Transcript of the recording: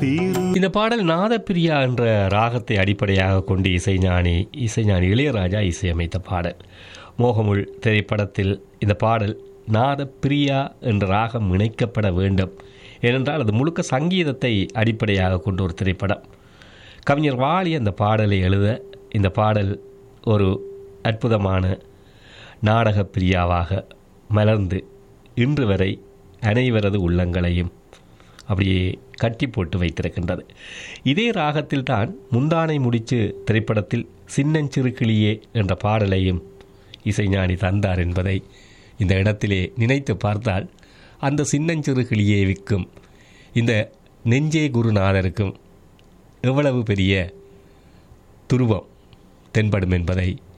தீரும் இந்த பாடல் நாதப்பிரியா என்ற ராகத்தை அடிப்படையாக கொண்டு இசைஞானி இசைஞானி இளையராஜா இசையமைத்த பாடல் மோகமுள் திரைப்படத்தில் இந்த பாடல் நாதப்பிரியா என்ற ராகம் இணைக்கப்பட வேண்டும் ஏனென்றால் அது முழுக்க சங்கீதத்தை அடிப்படையாக கொண்ட ஒரு திரைப்படம் கவிஞர் வாலி அந்த பாடலை எழுத இந்த பாடல் ஒரு அற்புதமான நாடகப் பிரியாவாக மலர்ந்து இன்று வரை அனைவரது உள்ளங்களையும் அப்படியே கட்டி போட்டு வைத்திருக்கின்றது இதே ராகத்தில் தான் முந்தானை முடிச்சு திரைப்படத்தில் சின்னஞ்சிறு கிளியே என்ற பாடலையும் இசைஞானி தந்தார் என்பதை இந்த இடத்திலே நினைத்து பார்த்தால் அந்த சின்னஞ்சிறு கிளியேவிக்கும் இந்த நெஞ்சே குருநாதருக்கும் எவ்வளவு பெரிய துருவம் தென்படும் என்பதை